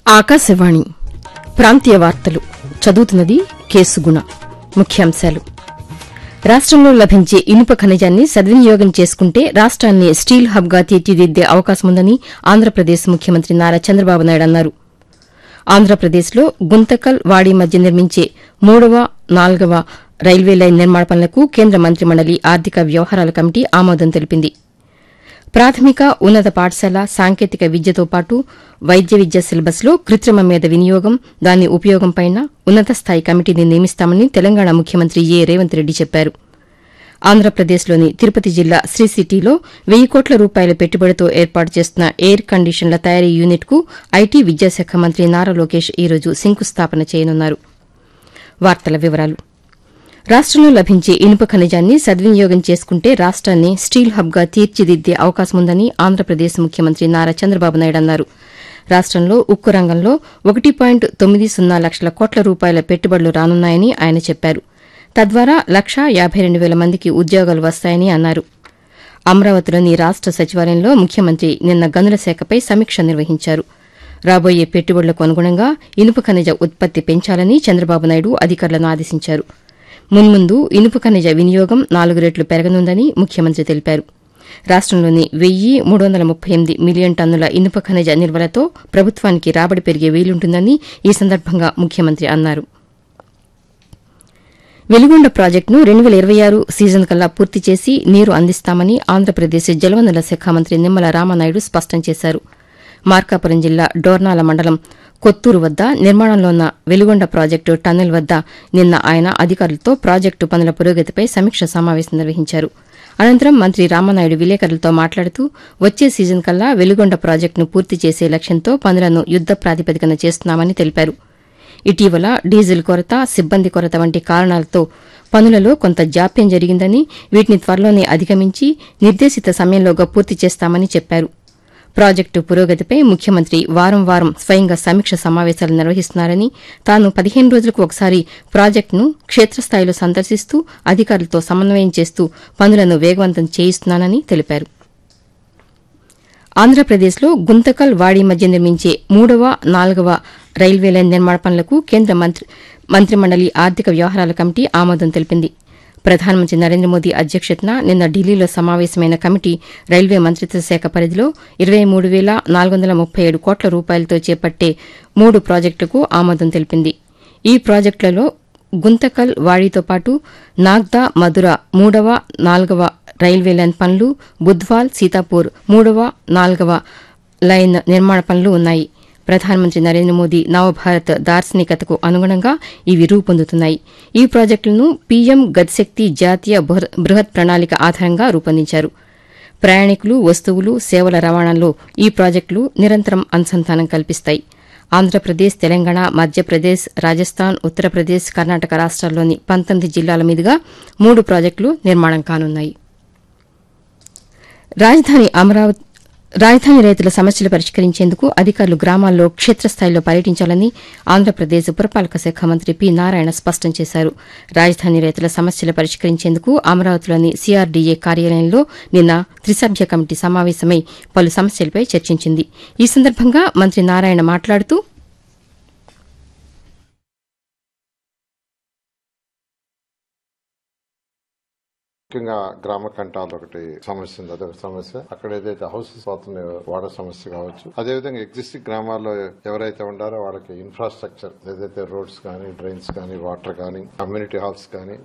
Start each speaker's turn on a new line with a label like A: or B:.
A: ఆకాశవాణి ప్రాంతీయ వార్తలు చదువుతున్నది కేసుగుణ ముఖ్యాంశాలు రాష్టంలో లభించే ఇనుప ఖనిజాన్ని సద్వినియోగం చేసుకుంటే రాష్ట్రాన్ని స్టీల్ హబ్గా తీర్చిదిద్దే అవకాశముందని ఆంధ్రప్రదేశ్ ముఖ్యమంత్రి నారా చంద్రబాబు నాయుడు అన్నారు ఆంధ్రప్రదేశ్లో గుంతకల్ వాడి మధ్య నిర్మించే మూడవ నాలుగవ రైల్వే లైన్ నిర్మాణ పనులకు కేంద్ర మంత్రిమండలి ఆర్థిక వ్యవహారాల కమిటీ ఆమోదం తెలిపింది ప్రాథమిక ఉన్నత పాఠశాల సాంకేతిక విద్యతో పాటు వైద్య విద్య సిలబస్లో కృత్రిమ మేధ వినియోగం దాని ఉపయోగంపై ఉన్నత స్థాయి కమిటీని నియమిస్తామని తెలంగాణ ముఖ్యమంత్రి ఏ రేవంత్ రెడ్డి చెప్పారు ఆంధ్రప్రదేశ్లోని తిరుపతి జిల్లా శ్రీ సిటీలో వెయ్యి కోట్ల రూపాయల పెట్టుబడితో ఏర్పాటు చేస్తున్న ఎయిర్ కండిషన్ల తయారీ యూనిట్కు ఐటీ విద్యాశాఖ మంత్రి నారా లోకేష్ ఈరోజు శంకుస్థాపన చేయనున్నారు వార్తల వివరాలు రాష్టంలో లభించే ఇనుప ఖనిజాన్ని సద్వినియోగం చేసుకుంటే రాష్ట్రాన్ని స్టీల్ హబ్గా తీర్చిదిద్దే అవకాశముందని ఆంధ్రప్రదేశ్ ముఖ్యమంత్రి నారా చంద్రబాబు నాయుడు అన్నారు రాష్టంలో ఉక్కు రంగంలో ఒకటి పాయింట్ తొమ్మిది సున్నా లక్షల కోట్ల రూపాయల పెట్టుబడులు రానున్నాయని ఆయన చెప్పారు తద్వారా లక్షా యాబై రెండు వేల మందికి ఉద్యోగాలు వస్తాయని అన్నారు అమరావతిలోని రాష్ట సచివాలయంలో ముఖ్యమంత్రి నిన్న గనుల శాఖపై సమీక్ష నిర్వహించారు రాబోయే పెట్టుబడులకు అనుగుణంగా ఇనుప ఖనిజ ఉత్పత్తి పెంచాలని చంద్రబాబు నాయుడు అధికారులను ఆదేశించారు మున్ముందు ఇనుప ఖనిజ వినియోగం నాలుగు రెట్లు పెరగనుందని ముఖ్యమంత్రి తెలిపారు రాష్టంలోని వెయ్యి మూడు వందల ముప్పై ఎనిమిది మిలియన్ టన్నుల ఇనుప ఖనిజ నిల్వలతో ప్రభుత్వానికి రాబడి పెరిగే వీలుంటుందని ఈ సందర్భంగా ముఖ్యమంత్రి అన్నారు వెలిగొండ ప్రాజెక్టును రెండు వేల ఇరవై ఆరు సీజన్ కల్లా పూర్తి చేసి నీరు అందిస్తామని ఆంధ్రప్రదేశ్ జలవనరుల శాఖ మంత్రి నిమ్మల రామనాయుడు స్పష్టం చేశారు మార్కాపురం జిల్లా డోర్నాల మండలం కొత్తూరు వద్ద నిర్మాణంలో ఉన్న వెలుగొండ ప్రాజెక్టు టన్నెల్ వద్ద నిన్న ఆయన అధికారులతో ప్రాజెక్టు పనుల పురోగతిపై సమీక్ష సమావేశం నిర్వహించారు అనంతరం మంత్రి రామనాయుడు విలేకరులతో మాట్లాడుతూ వచ్చే సీజన్ కల్లా వెలుగొండ ప్రాజెక్టును పూర్తి చేసే లక్ష్యంతో పనులను యుద్ద ప్రాతిపదికన చేస్తున్నామని తెలిపారు ఇటీవల డీజిల్ కొరత సిబ్బంది కొరత వంటి కారణాలతో పనులలో కొంత జాప్యం జరిగిందని వీటిని త్వరలోనే అధిగమించి నిర్దేశిత సమయంలోగా పూర్తి చేస్తామని చెప్పారు ప్రాజెక్టు పురోగతిపై ముఖ్యమంత్రి వారం వారం స్వయంగా సమీక్ష సమావేశాలు నిర్వహిస్తున్నారని తాను పదిహేను రోజులకు ఒకసారి ప్రాజెక్టును క్షేత్రస్థాయిలో సందర్శిస్తూ అధికారులతో సమన్వయం చేస్తూ పనులను వేగవంతం చేయిస్తున్నానని తెలిపారు ఆంధ్రప్రదేశ్లో గుంతకల్ వాడి మధ్య నిర్మించే మూడవ నాలుగవ రైల్వే లైన్ నిర్మాణ పనులకు కేంద్ర మంత్రి మంత్రిమండలి ఆర్థిక వ్యవహారాల కమిటీ ఆమోదం తెలిపింది ప్రధానమంత్రి నరేంద్ర మోదీ అధ్యక్షతన నిన్న ఢిల్లీలో సమావేశమైన కమిటీ రైల్వే మంత్రిత్వ శాఖ పరిధిలో ఇరవై మూడు వేల నాలుగు వందల ముప్పై ఏడు కోట్ల రూపాయలతో చేపట్టే మూడు ప్రాజెక్టులకు ఆమోదం తెలిపింది ఈ ప్రాజెక్టులలో గుంతకల్ వాడితో పాటు నాగ్దా మధుర మూడవ నాలుగవ రైల్వే లైన్ పనులు బుద్వాల్ సీతాపూర్ మూడవ నాలుగవ లైన్ నిర్మాణ పనులు ఉన్నాయి ప్రధానమంత్రి నరేంద్ర మోదీ నవభారత్ దార్శనికతకు అనుగుణంగా ఇవి రూపొందుతున్నాయి ఈ ప్రాజెక్టులను పీఎం గతిశక్తి జాతీయ బృహత్ ప్రణాళిక ఆధారంగా రూపొందించారు ప్రయాణికులు వస్తువులు సేవల రవాణాలో ఈ ప్రాజెక్టులు నిరంతరం అనుసంధానం కల్పిస్తాయి ఆంధ్రప్రదేశ్ తెలంగాణ మధ్యప్రదేశ్ రాజస్థాన్ ఉత్తరప్రదేశ్ కర్ణాటక రాష్ట్రాల్లోని పంతొమ్మిది జిల్లాల మీదుగా మూడు ప్రాజెక్టులు నిర్మాణం కానున్నాయి రాజధాని అమరావతి రాజధాని రైతుల సమస్యలు పరిష్కరించేందుకు అధికారులు గ్రామాల్లో క్షేత్రస్థాయిలో పర్యటించాలని ఆంధ్రప్రదేశ్ పురపాలక శాఖ మంత్రి పి నారాయణ స్పష్టం చేశారు రాజధాని రైతుల సమస్యలు పరిష్కరించేందుకు అమరావతిలోని సీఆర్డీఏ కార్యాలయంలో నిన్న త్రిసభ్య కమిటీ సమావేశమై పలు సమస్యలపై చర్చించింది ఈ సందర్భంగా మంత్రి నారాయణ మాట్లాడుతూ
B: ముఖ్యంగా గ్రామ కంటాలు ఒకటి సమస్య ఉంది అదొక సమస్య అక్కడ ఏదైతే హౌసెస్ పోతున్నాయో వాటర్ సమస్య కావచ్చు అదేవిధంగా ఎగ్జిస్టింగ్ గ్రామాల్లో ఎవరైతే ఉండారో వాళ్ళకి ఇన్ఫ్రాస్ట్రక్చర్ ఏదైతే రోడ్స్ కానీ డ్రైన్స్ కానీ వాటర్ కానీ కమ్యూనిటీ హాల్స్ కానీ